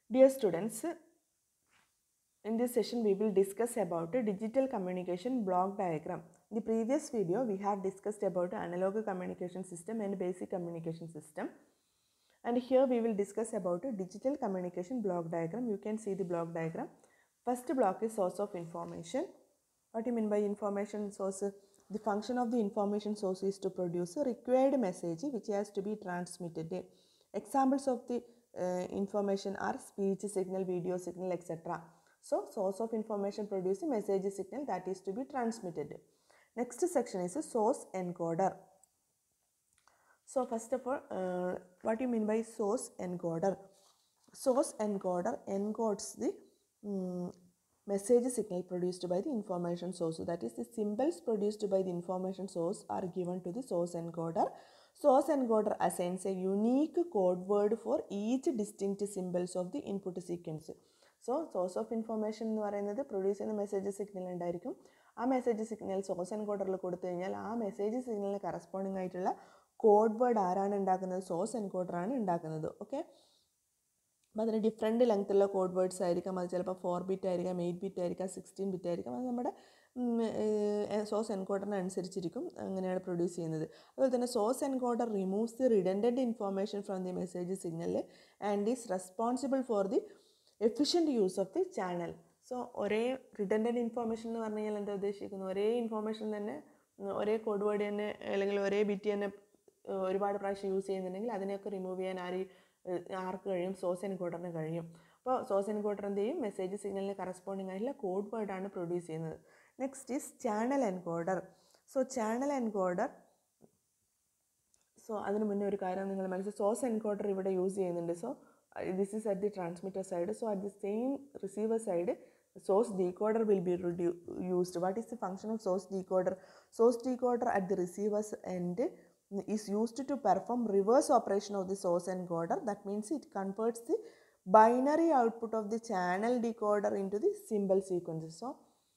Dear students, in this session we will discuss about a digital communication block diagram. In the previous video we have discussed about analog communication system and basic communication system. And here we will discuss about a digital communication block diagram. You can see the block diagram. First block is source of information. What do you mean by information source? The function of the information source is to produce a required message which has to be transmitted. Examples of the uh, information are speech signal, video signal, etc. So, source of information produce a message signal that is to be transmitted. Next section is a source encoder. So, first of all, uh, what do you mean by source encoder? Source encoder encodes the mm, message signal produced by the information source. That is, the symbols produced by the information source are given to the source encoder. Source encoder assigns a unique code word for each distinct symbols of the input sequence. So source of information എന്ന് പറയുന്നത് produce ചെയ്യുന്ന message signal ഉണ്ടായിരിക്കും ആ message signal source എൻകോഡറിൽ കൊടുത്തു കഴിഞ്ഞാൽ ആ message സിഗ്നലിന് corresponding ആയിട്ടുള്ള കോഡ് വേർഡ് ആരാണ് ഉണ്ടാക്കുന്നത് സോഴ്സ് എൻകോഡറാണ് ഉണ്ടാക്കുന്നത് ഓക്കെ അപ്പോൾ അതിന് ഡിഫറെൻറ്റ് ലെങ്ത്തുള്ള കോഡ് വേർഡ്സ് ആയിരിക്കാം അത് ചിലപ്പോൾ ഫോർ ബിറ്റ് ആയിരിക്കാം എയ്റ്റ് ബിറ്റ് ആയിരിക്കാം സിക്സ്റ്റീൻ ബിറ്റ് ആയിരിക്കാം അത് നമ്മുടെ സോഴ്സ് എൻകോഡറിന് അനുസരിച്ചിരിക്കും അങ്ങനെയാണ് പ്രൊഡ്യൂസ് ചെയ്യുന്നത് അതുപോലെ തന്നെ source encoder removes the redundant information from the message signal and is responsible for the efficient use of the channel so ഒരേ റിഡൻഡൻറ്റ് ഇൻഫോർമേഷൻ എന്ന് പറഞ്ഞു കഴിഞ്ഞാൽ എന്താ ഉദ്ദേശിക്കുന്നത് ഒരേ ഇൻഫോർമേഷൻ തന്നെ ഒരേ കോഡ് വേർഡ് തന്നെ അല്ലെങ്കിൽ ഒരേ ബിറ്റ് തന്നെ ഒരുപാട് പ്രാവശ്യം യൂസ് ചെയ്യുന്നുണ്ടെങ്കിൽ അതിനെയൊക്കെ റിമൂവ് ചെയ്യാൻ ആര് ആർക്ക് കഴിയും സോഴ്സ് എൻകോഡറിന് കഴിയും അപ്പോൾ സോഴ്സ് എൻകോഡർ എന്ത് ചെയ്യും മെസ്സേജ് സിഗ്നലിന് കറസ്പോണ്ടിങ് ആയിട്ടുള്ള കോഡ് വേർഡാണ് പ്രൊഡ്യൂസ് ചെയ്യുന്നത് next is channel encoder so channel encoder so അതിന് മുന്നേ ഒരു കാര്യം നിങ്ങൾ മനസ്സിൽ സോഴ്സ് എൻകോഡർ ഇവിടെ യൂസ് ചെയ്യുന്നുണ്ട് so this is at the transmitter side so at the same receiver side source decoder will be used what is the function of source decoder source decoder at the receiver's end is used to perform reverse operation of the source encoder that means it converts the binary output of the channel decoder into the symbol sequences so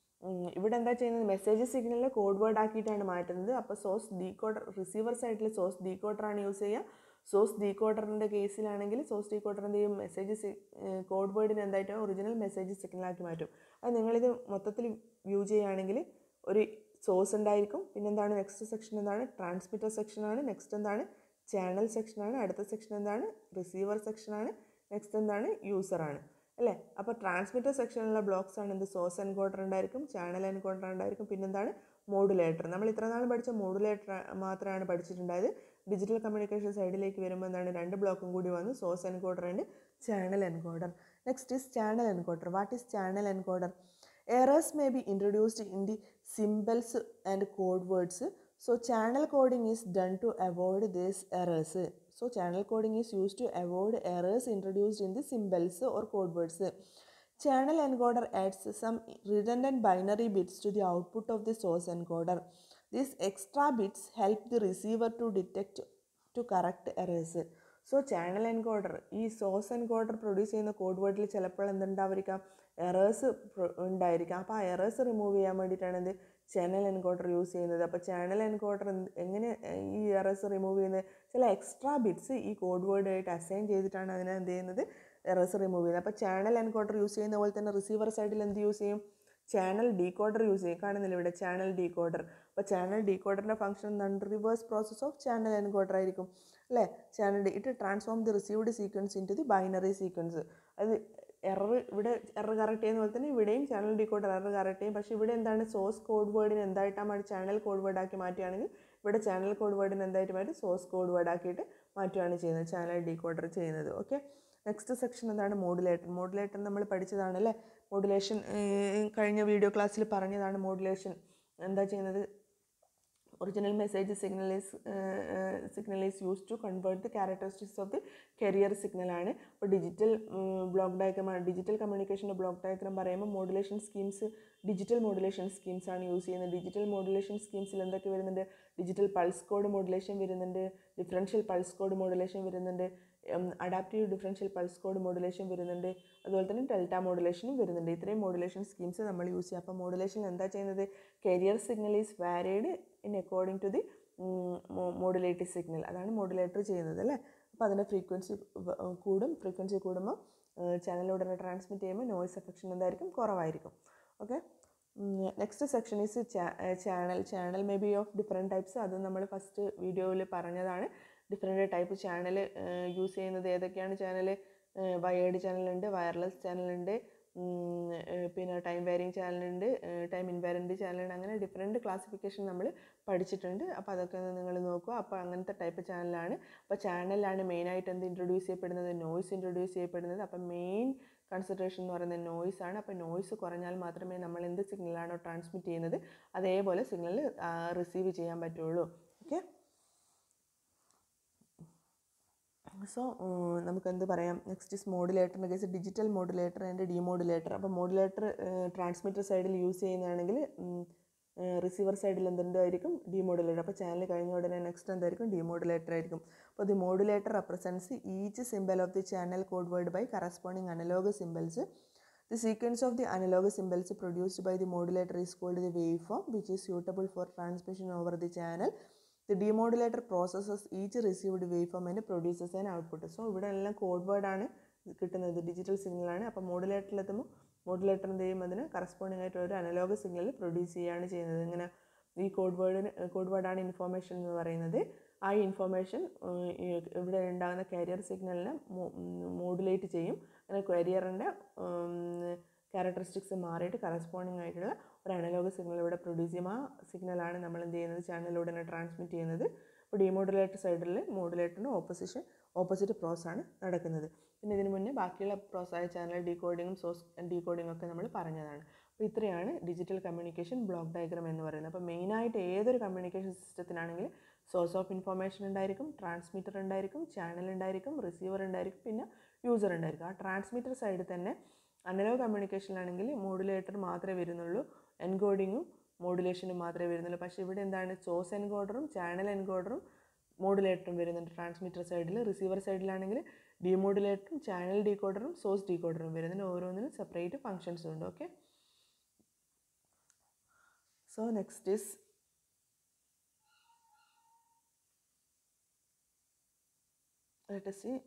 ഇവിടെ എന്താ ചെയ്യുന്നത് message സിഗ്നലിനെ code word ആക്കിയിട്ടാണ് മാറ്റുന്നത് അപ്പോൾ source decoder receiver സൈഡിൽ source ഡീകോഡറാണ് use ചെയ്യുക സോഴ്സ് ഡീകോഡറിൻ്റെ കേസിലാണെങ്കിൽ സോഴ്സ് ഡീകോഡർ എന്ത് ചെയ്യും മെസ്സേജ് കോഡ് വേർഡിന് എന്തായിട്ട് ഒറിജിനൽ മെസ്സേജ് സിഗ്നലാക്കി മാറ്റും അത് നിങ്ങളിത് മൊത്തത്തിൽ വ്യൂ ചെയ്യുകയാണെങ്കിൽ ഒരു സോഴ്സ് ഉണ്ടായിരിക്കും പിന്നെന്താണ് നെക്സ്റ്റ് സെക്ഷൻ എന്താണ് ട്രാൻസ്മിറ്റർ സെക്ഷനാണ് നെക്സ്റ്റ് എന്താണ് ചാനൽ സെക്ഷനാണ് അടുത്ത സെക്ഷൻ എന്താണ് റിസീവർ സെക്ഷനാണ് നെക്സ്റ്റ് എന്താണ് യൂസറാണ് അല്ലേ അപ്പോൾ ട്രാൻസ്മിറ്റർ സെക്ഷനിലുള്ള ബ്ലോക്സ് ആണ് എന്ത് സോഴ്സ് എൻകോഡർ ഉണ്ടായിരിക്കും ചാനൽ എൻകോഡർ ഉണ്ടായിരിക്കും പിന്നെന്താണ് മോഡുലേറ്റർ നമ്മൾ ഇത്ര നാൾ പഠിച്ച മോഡുലേറ്റർ മാത്രമാണ് പഠിച്ചിട്ടുണ്ടായത് ഡിജിറ്റൽ കമ്മ്യൂണിക്കേഷൻ സൈഡിലേക്ക് വരുമ്പോൾ എന്താണ് രണ്ട് ബ്ലോക്കും കൂടി വന്നു source encoder and channel encoder next is channel encoder what is channel encoder errors may be introduced in the symbols and code words so channel coding is done to avoid this errors So channel coding is used to avoid errors introduced in the symbols or code words. Channel encoder adds some redundant binary bits to the output of the source encoder. These extra bits help the receiver to detect to correct errors. So channel encoder ഈ source encoder produce ചെയ്യുന്ന code വേർഡിൽ ചിലപ്പോൾ എന്തുണ്ടായിരിക്കാം errors ഉണ്ടായിരിക്കാം അപ്പോൾ ആ errors remove ചെയ്യാൻ വേണ്ടിയിട്ടാണ് ഇത് ചാനൽ എൻകോഡർ യൂസ് ചെയ്യുന്നത് അപ്പോൾ ചാനൽ എൻകോഡർ എങ്ങനെ ഈ എറേഴ്സ് റിമൂവ് ചെയ്യുന്നത് ചില എക്സ്ട്രാ ബിറ്റ്സ് ഈ കോഡ് വേർഡായിട്ട് അസൈൻ ചെയ്തിട്ടാണ് അതിനെ എന്ത് ചെയ്യുന്നത് എറേഴ്സ് റിമൂവ് ചെയ്യുന്നത് അപ്പോൾ ചാനൽ എൻകോഡർ യൂസ് ചെയ്യുന്ന പോലെ തന്നെ റിസീവർ സൈഡിൽ എന്ത് യൂസ് ചെയ്യും ചാനൽ ഡീകോഡർ യൂസ് ചെയ്യും കാണുന്നില്ല ഇവിടെ ചാനൽ ഡീകോഡർ അപ്പോൾ ചാനൽ ഡീകോഡറിൻ്റെ ഫംഗ്ഷൻ എന്താണ് reverse process of channel encoder ആയിരിക്കും അല്ലേ channel it transform the received sequence into the binary sequence അത് എറർ ഇവിടെ എറർ കറക്റ്റ് ചെയ്യുന്ന പോലെ തന്നെ ഇവിടെയും ചാനൽ ഡീകോഡർ എറർ കറക്റ്റ് ചെയ്യും പക്ഷേ ഇവിടെ എന്താണ് സോഴ്സ് കോഡ് വേർഡിന് എന്തായിട്ടാണ് മാറ്റി ചാനൽ കോഡ് വേർഡ് ആക്കി മാറ്റുകയാണെങ്കിൽ ഇവിടെ ചാനൽ കോഡ് വേർഡിന് എന്തായിട്ട് മാറ്റി സോഴ്സ് കോഡ് വേർഡ് ആക്കിയിട്ട് മാറ്റുകയാണ് ചെയ്യുന്നത് ചാനൽ ഡീകോഡർ ചെയ്യുന്നത് ഓക്കെ നെക്സ്റ്റ് സെക്ഷൻ എന്താണ് മോഡുലേറ്റർ മോഡുലേറ്റർ നമ്മൾ പഠിച്ചതാണ് അല്ലേ മോഡുലേഷൻ കഴിഞ്ഞ വീഡിയോ ക്ലാസ്സിൽ പറഞ്ഞതാണ് മോഡുലേഷൻ എന്താ ചെയ്യുന്നത് original message signal is signal is use to convert the characteristics of the carrier സിഗ്നലാണ് അപ്പോൾ ഡിജിറ്റൽ ബ്ലോക്ക് ഡയഗ്രാം ഡിജിറ്റൽ കമ്മ്യൂണിക്കേഷൻ്റെ ബ്ലോക്ക് ഡയഗ്രാം പറയുമ്പോൾ modulation schemes digital modulation schemes ആണ് യൂസ് ചെയ്യുന്നത് ഡിജിറ്റൽ മോഡുലേഷൻ സ്കീംസിൽ എന്തൊക്കെ വരുന്നുണ്ട് ഡിജിറ്റൽ പൾസ് കോഡ് മോഡുലേഷൻ വരുന്നുണ്ട് ഡിഫറൻഷ്യൽ പൾസ് കോഡ് മോഡുലേഷൻ വരുന്നുണ്ട് adaptive differential pulse code modulation വരുന്നുണ്ട് അതുപോലെ തന്നെ ഡെൽറ്റ മോഡുലേഷനും വരുന്നുണ്ട് ഇത്രയും മോഡുലേഷൻ സ്കീംസ് നമ്മൾ യൂസ് ചെയ്യുക അപ്പോൾ മോഡുലേഷൻ എന്താ ചെയ്യുന്നത് carrier signal is varied in according to the modulative signal അതാണ് മോഡുലേറ്റർ ചെയ്യുന്നത് അല്ലേ അപ്പോൾ അതിൻ്റെ ഫ്രീക്വൻസി കൂടും ഫ്രീക്വൻസി കൂടുമ്പോൾ ചാനലിലൂടെ തന്നെ ട്രാൻസ്മിറ്റ് ചെയ്യുമ്പോൾ നോയ്സ് എഫക്ഷൻ എന്തായിരിക്കും കുറവായിരിക്കും okay next section is channel channel may be of different types അത് നമ്മൾ ഫസ്റ്റ് വീഡിയോയിൽ പറഞ്ഞതാണ് ഡിഫറെൻറ്റ് ടൈപ്പ് ചാനൽ യൂസ് ചെയ്യുന്നത് ഏതൊക്കെയാണ് ചാനൽ വയേർഡ് ചാനലുണ്ട് വയർലെസ് ചാനലുണ്ട് പിന്നെ ടൈം വേരിങ് ചാനലുണ്ട് ടൈം ഇൻവാരൻ്റ് ചാനലുണ്ട് അങ്ങനെ ഡിഫറെൻറ്റ് ക്ലാസിഫിക്കേഷൻ നമ്മൾ പഠിച്ചിട്ടുണ്ട് അപ്പോൾ അതൊക്കെ ഒന്ന് നിങ്ങൾ നോക്കുക അപ്പോൾ അങ്ങനത്തെ ടൈപ്പ് ചാനലാണ് അപ്പോൾ ചാനലിലാണ് മെയിനായിട്ട് എന്ത് ഇൻട്രൊഡ്യൂസ് ചെയ്യപ്പെടുന്നത് നോയ്സ് ഇൻട്രൊഡ്യൂസ് ചെയ്യപ്പെടുന്നത് അപ്പോൾ മെയിൻ കൺസെൻട്രേഷൻ എന്ന് പറയുന്നത് നോയ്സ് ആണ് അപ്പോൾ നോയ്സ് കുറഞ്ഞാൽ മാത്രമേ നമ്മൾ എന്ത് സിഗ്നലാണോ ട്രാൻസ്മിറ്റ് ചെയ്യുന്നത് അതേപോലെ സിഗ്നൽ റിസീവ് ചെയ്യാൻ പറ്റുള്ളൂ ഓക്കെ സോ നമുക്ക് എന്ത് പറയാം നെക്സ്റ്റ് ഇസ് മോഡുലേറ്ററിൻ്റെ case digital modulator and demodulator അപ്പോൾ മോഡുലേറ്റർ ട്രാൻസ്മിറ്റർ സൈഡിൽ യൂസ് ചെയ്യുന്നതാണെങ്കിൽ റിസീവർ സൈഡിൽ എന്തുണ്ടായിരിക്കും ഡിമോഡുലേറ്റർ അപ്പോൾ ചാനൽ കഴിഞ്ഞ ഉടനെ നെക്സ്റ്റ് എന്തായിരിക്കും ഡിമോഡുലേറ്റർ ആയിരിക്കും അപ്പോൾ the modulator represents each symbol of the channel code word by corresponding analogue symbols The sequence of the analog symbols produced by the modulator is called the waveform, which is suitable for transmission over the channel. The demodulator processes each received waveform and produces an output. So ഇവിടെ എല്ലാം code വേർഡാണ് കിട്ടുന്നത് digital സിഗ്നലാണ് അപ്പോൾ മോഡുലേറ്ററിലെത്തുമ്പോൾ modulator എന്ത് ചെയ്യും അതിന് corresponding ആയിട്ട് ഒരു അനലോഗ് സിഗ്നൽ പ്രൊഡ്യൂസ് ചെയ്യുകയാണ് ചെയ്യുന്നത് ഇങ്ങനെ ഈ കോഡ് വേർഡിന് കോഡ് വേർഡാണ് ഇൻഫോർമേഷൻ എന്ന് പറയുന്നത് ആ ഇൻഫോർമേഷൻ ഇവിടെ ഉണ്ടാകുന്ന കാരിയർ സിഗ്നലിനെ മോഡുലേറ്റ് ചെയ്യും അങ്ങനെ കാരിയറിൻ്റെ ക്യാരക്ടറിസ്റ്റിക്സ് മാറിയിട്ട് കറസ്പോണ്ടിങ് ആയിട്ടുള്ള ഒരു അനലോഗ് സിഗ്നൽ ഇവിടെ പ്രൊഡ്യൂസ് ചെയ്യും ആ സിഗ്നലാണ് നമ്മൾ എന്ത് ചെയ്യുന്നത് ചാനലിലൂടെ തന്നെ ട്രാൻസ്മിറ്റ് ചെയ്യുന്നത് ഇപ്പോൾ ഡിമോഡുലേറ്റർ സൈഡിൽ മോഡുലേറ്ററിൻ്റെ ഓപ്പോസിഷൻ ഓപ്പോസിറ്റ് പ്രോസ് ആണ് നടക്കുന്നത് പിന്നെ ഇതിന് മുന്നേ ബാക്കിയുള്ള പ്രോസായ ചാനൽ ഡീകോഡിങ്ങും സോഴ്സ് ഡീകോഡിങ്ങും ഒക്കെ നമ്മൾ പറഞ്ഞതാണ് അപ്പോൾ ഇത്രയാണ് ഡിജിറ്റൽ കമ്മ്യൂണിക്കേഷൻ ബ്ലോക്ക് ഡയഗ്രാം എന്ന് പറയുന്നത് അപ്പോൾ മെയിനായിട്ട് ഏതൊരു കമ്മ്യൂണിക്കേഷൻ സിസ്റ്റത്തിനാണെങ്കിൽ സോഴ്സ് ഓഫ് ഇൻഫർമേഷൻ ഉണ്ടായിരിക്കും ട്രാൻസ്മിറ്റർ ഉണ്ടായിരിക്കും ചാനൽ ഉണ്ടായിരിക്കും റിസീവർ ഉണ്ടായിരിക്കും പിന്നെ യൂസർ ഉണ്ടായിരിക്കും ആ ട്രാൻസ്മിറ്റർ സൈഡിൽ തന്നെ അനലോഗ് കമ്മ്യൂണിക്കേഷനിലാണെങ്കിൽ മോഡുലേറ്റർ മാത്രമേ വരുന്നുള്ളൂ എൻകോഡിങ്ങും മോഡുലേഷനും മാത്രമേ വരുന്നുള്ളൂ പക്ഷേ ഇവിടെ എന്താണ് സോഴ്സ് എൻകോഡറും ചാനൽ എൻകോഡറും മോഡുലേറ്ററും വരുന്നുണ്ട് ട്രാൻസ്മിറ്റർ സൈഡിൽ റിസീവർ സൈഡിലാണെങ്കിൽ ഡിമോഡുലേറ്ററും ചാനൽ ഡീകോഡറും സോഴ്സ് ഡീകോഡറും വരുന്നുണ്ട് ഓരോന്നിനും സെപ്പറേറ്റ് ഫങ്ഷൻസ് ഉണ്ട് okay so next is let us see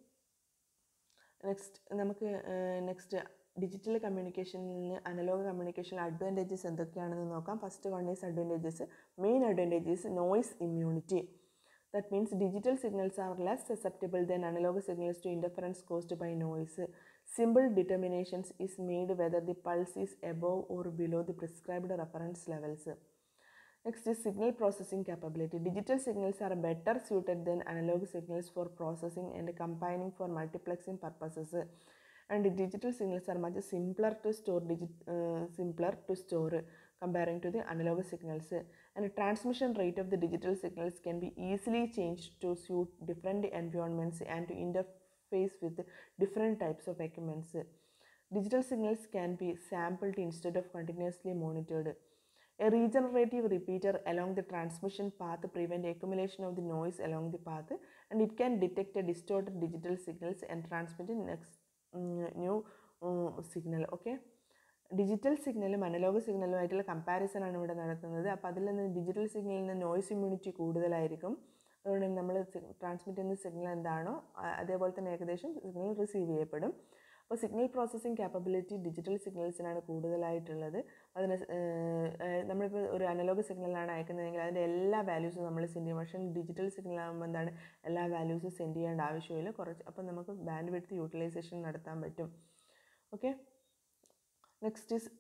next നമുക്ക് നെക്സ്റ്റ് ഡിജിറ്റൽ കമ്മ്യൂണിക്കേഷനിൽ അനലോഗ് കമ്മ്യൂണിക്കേഷനിൽ അഡ്വാൻറ്റേജസ് എന്തൊക്കെയാണെന്ന് നോക്കാം first one is advantages main advantages noise immunity that means digital signals are less susceptible than analogue signals to interference caused by noise simple determinations is made whether the pulse is above or below the prescribed reference levels Next is signal processing capability. Digital signals are better suited than analog signals for processing and combining for multiplexing purposes. And digital signals are much simpler to store, digit, uh, simpler to store comparing to the analog signals. And transmission rate of the digital signals can be easily changed to suit different environments and to interface with different types of equipments. Digital signals can be sampled instead of continuously monitored. A regenerative repeater along the transmission path prevent accumulation of the noise along the path and it can detect a distorted digital signals and transmit a next mm, new uh, signal. Okay. Digital സിഗ്നലും analogue സിഗ്നലും ആയിട്ടുള്ള comparison ആണ് ഇവിടെ നടത്തുന്നത് അപ്പോൾ അതിൽ നിന്ന് digital സിഗ്നലിൽ നിന്ന് നോയ്സ് ഇമ്മ്യൂണിറ്റി കൂടുതലായിരിക്കും അതുകൊണ്ട് നമ്മൾ ട്രാൻസ്മിറ്റ് ചെയ്യുന്ന സിഗ്നൽ എന്താണോ അതേപോലെ തന്നെ ഏകദേശം സിഗ്നൽ റിസീവ് ചെയ്യപ്പെടും അപ്പോൾ സിഗ്നൽ പ്രോസസ്സിംഗ് ക്യാപ്പബിലിറ്റി ഡിജിറ്റൽ സിഗ്നൽസിനാണ് കൂടുതലായിട്ടുള്ളത് അതിന് നമ്മളിപ്പോൾ ഒരു അനലോഗ് സിഗ്നലാണ് അയക്കുന്നതെങ്കിൽ അതിൻ്റെ എല്ലാ വാല്യൂസും നമ്മൾ സെൻഡ് ചെയ്യും പക്ഷേ ഡിജിറ്റൽ സിഗ്നൽ ആകുമ്പോൾ എന്താണ് എല്ലാ വാല്യൂസും സെൻഡ് ചെയ്യേണ്ട ആവശ്യമില്ല കുറച്ച് അപ്പോൾ നമുക്ക് ബാൻഡ് വിഡ്ത്ത് യൂട്ടിലൈസേഷൻ നടത്താൻ പറ്റും okay next is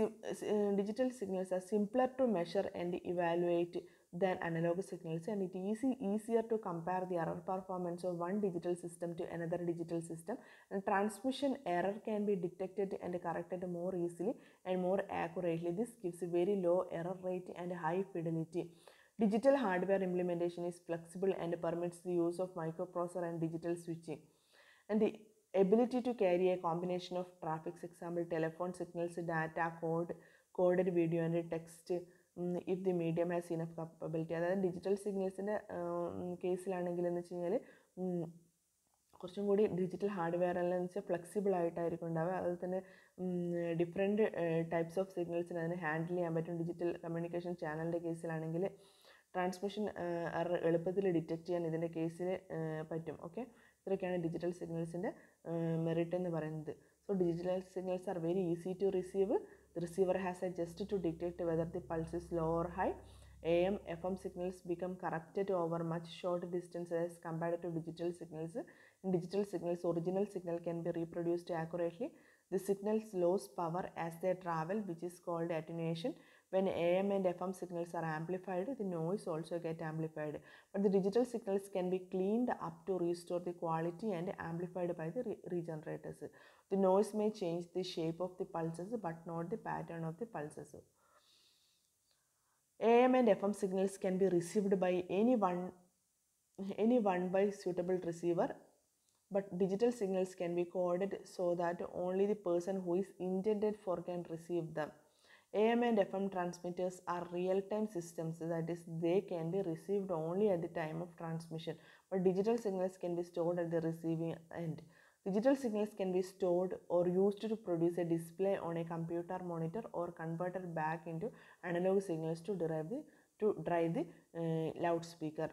digital signals are simpler to measure and evaluate than analog signals and it is easier to compare the error performance of one digital system to another digital system and transmission error can be detected and corrected more easily and more accurately this gives a very low error rate and high fidelity digital hardware implementation is flexible and permits the use of microprocessor and digital switching and the ability to carry a combination of traffics example telephone signals data code coded video and text mm, if the medium has enough capability അതായത് digital സിഗ്നൽസിൻ്റെ കേസിലാണെങ്കിൽ എന്ന് വെച്ച് കഴിഞ്ഞാൽ കുറച്ചും കൂടി digital hardware എല്ലാം എന്ന് വെച്ചാൽ ഫ്ലെക്സിബിൾ ആയിട്ടായിരിക്കും ഉണ്ടാവുക അതുപോലെ തന്നെ ഡിഫറെൻറ്റ് ടൈപ്സ് ഓഫ് സിഗ്നൽസിന് അതിന് ഹാൻഡിൽ ചെയ്യാൻ പറ്റും ഡിജിറ്റൽ കമ്മ്യൂണിക്കേഷൻ ചാനലിൻ്റെ കേസിലാണെങ്കിൽ ട്രാൻസ്മിഷൻ എളുപ്പത്തിൽ ഡിറ്റക്റ്റ് ചെയ്യാൻ ഇതിൻ്റെ കേസിൽ പറ്റും ഓക്കെ ഇത്രയൊക്കെയാണ് ഡിജിറ്റൽ സിഗ്നൽസിൻ്റെ മെറിറ്റ് എന്ന് പറയുന്നത് so digital signals are very easy to receive the receiver has a just to detect whether the pulse is low or high AM, FM signals become corrupted over much short distances compared to digital signals. In digital signals, original signal can be reproduced accurately. The signals lose power as they travel, which is called attenuation. When AM and FM signals are amplified, the noise also get amplified. But the digital signals can be cleaned up to restore the quality and amplified by the re- regenerators. The noise may change the shape of the pulses, but not the pattern of the pulses. AM and FM signals can be received by any one, any one by suitable receiver, but digital signals can be coded so that only the person who is intended for can receive them. AM and FM transmitters are real-time systems, that is, they can be received only at the time of transmission, but digital signals can be stored at the receiving end. Digital signals can be stored or used to produce a display on a computer monitor or converted back into analog signals to derive the to drive the uh, loudspeaker.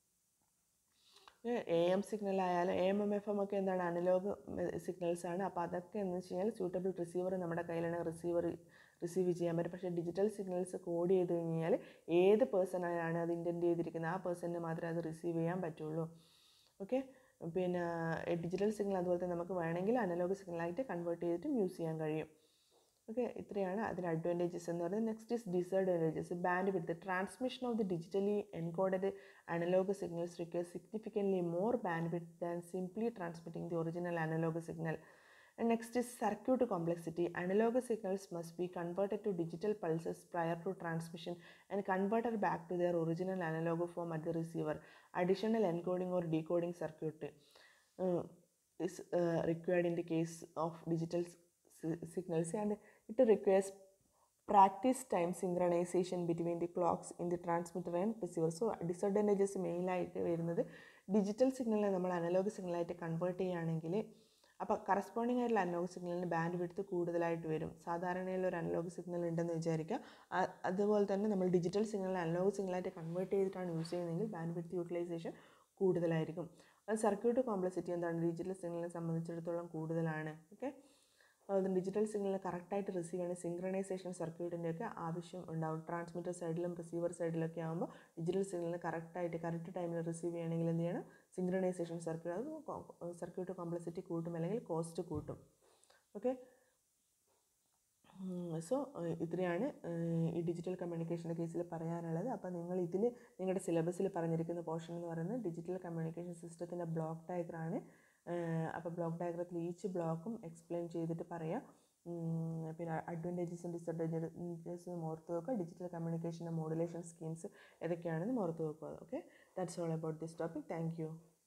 A M signal ആയാലും A M M F M ഒക്കെ എന്താണ് analogue signals ആണ് അപ്പോൾ അതൊക്കെ എന്ന് വെച്ച് കഴിഞ്ഞാൽ suitable receiver നമ്മുടെ കയ്യിലാണ് റിസീവർ റിസീവ് ചെയ്യാൻ പറ്റും പക്ഷേ ഡിജിറ്റൽ സിഗ്നൽസ് കോഡ് ചെയ്ത് കഴിഞ്ഞാൽ ഏത് പേഴ്സണാണ് അത് ഇൻറ്റൻറ്റ് ചെയ്തിരിക്കുന്നത് ആ പേഴ്സണിന് മാത്രമേ അത് റിസീവ് ചെയ്യാൻ പറ്റുള്ളൂ ഓക്കെ പിന്നെ ഡിജിറ്റൽ സിഗ്നൽ അതുപോലെ തന്നെ നമുക്ക് വേണമെങ്കിൽ അനലോഗ് സിഗ്നലായിട്ട് കൺവേർട്ട് ചെയ്തിട്ടും യൂസ് ചെയ്യാൻ കഴിയും ഓക്കെ ഇത്രയാണ് അതിന് അഡ്വാൻറ്റേജസ് എന്ന് പറയുന്നത് next is disadvantages bandwidth transmission of the digitally encoded analog signals require significantly more bandwidth than simply transmitting the original analog signal And next is circuit complexity. Analog signals must be converted to digital pulses prior to transmission and converted back to their original analog form at the receiver. Additional encoding or decoding circuit uh, is uh, required in the case of digital s- signals and it requires practice time synchronization between the clocks in the transmitter and receiver so disadvantages മെയിനായിട്ട് വരുന്നത് digital സിഗ്നലിനെ നമ്മൾ analogue സിഗ്നലായിട്ട് convert ചെയ്യുകയാണെങ്കിൽ അപ്പോൾ corresponding ആയിട്ടുള്ള analogue സിഗ്നലിന് band width കൂടുതലായിട്ട് വരും സാധാരണയുള്ള ഒരു അനലോഗ് സിഗ്നൽ ഉണ്ടെന്ന് വിചാരിക്കുക അ- അതുപോലെ തന്നെ നമ്മൾ ഡിജിറ്റൽ സിഗ്നൽ അനലോഗ് സിഗ്നലായിട്ട് കൺവേർട്ട് ചെയ്തിട്ടാണ് യൂസ് ചെയ്യുന്നതെങ്കിൽ ബാൻഡ് വിഡ്ത്ത് യൂട്ടിലൈസേഷൻ കൂടുതലായിരിക്കും അത് സർക്യൂട്ട് കോംപ്ലക്സിറ്റി എന്താണ് ഡിജിറ്റൽ സിഗ്നലിനെ സംബന്ധിച്ചിടത്തോളം കൂടുതലാണ് ഓക്കെ അതുപോലെ ഡിജിറ്റൽ സിഗ്നൽ കറക്റ്റായിട്ട് റിസീവ് ചെയ്യണ സിങ്ക്രണൈസേഷൻ സർക്യൂട്ടിൻ്റെയൊക്കെ ആവശ്യം ഉണ്ടാവും ട്രാൻസ്മിറ്റർ സൈഡിലും റിസീവർ സൈഡിലൊക്കെ ആകുമ്പോൾ ഡിജിറ്റൽ സിഗ്നൽ കറക്റ്റായിട്ട് കറക്റ്റ് ടൈമിൽ റിസീവ് ചെയ്യണമെങ്കിൽ എന്ത് ചെയ്യണം സിങ്ക്രണൈസേഷൻ സർക്യൂട്ട് അത് സർക്യൂട്ട് കോംപ്ലക്സിറ്റി കൂട്ടും അല്ലെങ്കിൽ കോസ്റ്റ് കൂട്ടും ഓക്കെ സോ ഇത്രയാണ് ഏഹ്, ഈ ഡിജിറ്റൽ കമ്മ്യൂണിക്കേഷൻ്റെ കേസിൽ പറയാനുള്ളത് അപ്പോൾ നിങ്ങൾ ഇതിൽ നിങ്ങളുടെ സിലബസിൽ പറഞ്ഞിരിക്കുന്ന പോർഷൻ എന്ന് പറയുന്നത് ഡിജിറ്റൽ കമ്മ്യൂണിക്കേഷൻ സിസ്റ്റത്തിൻ്റെ ബ്ലോക്ക് ഡയഗ്രാണ് അപ്പോൾ ബ്ലോക്ക് ഡയഗ്രത്തിൽ ഈച്ച് ബ്ലോക്കും എക്സ്പ്ലെയിൻ ചെയ്തിട്ട് പറയാം ഉം, പിന്നെ അഡ്വാൻറ്റേജസും ഡിസഡ്വാൻറ്റേജസും ഓർത്ത് വെക്കുക ഡിജിറ്റൽ കമ്മ്യൂണിക്കേഷൻ്റെ മോഡുലേഷൻ സ്കീംസ് ഏതൊക്കെയാണെന്ന് ഓർത്ത് വെക്കുക okay that's all about this topic thank U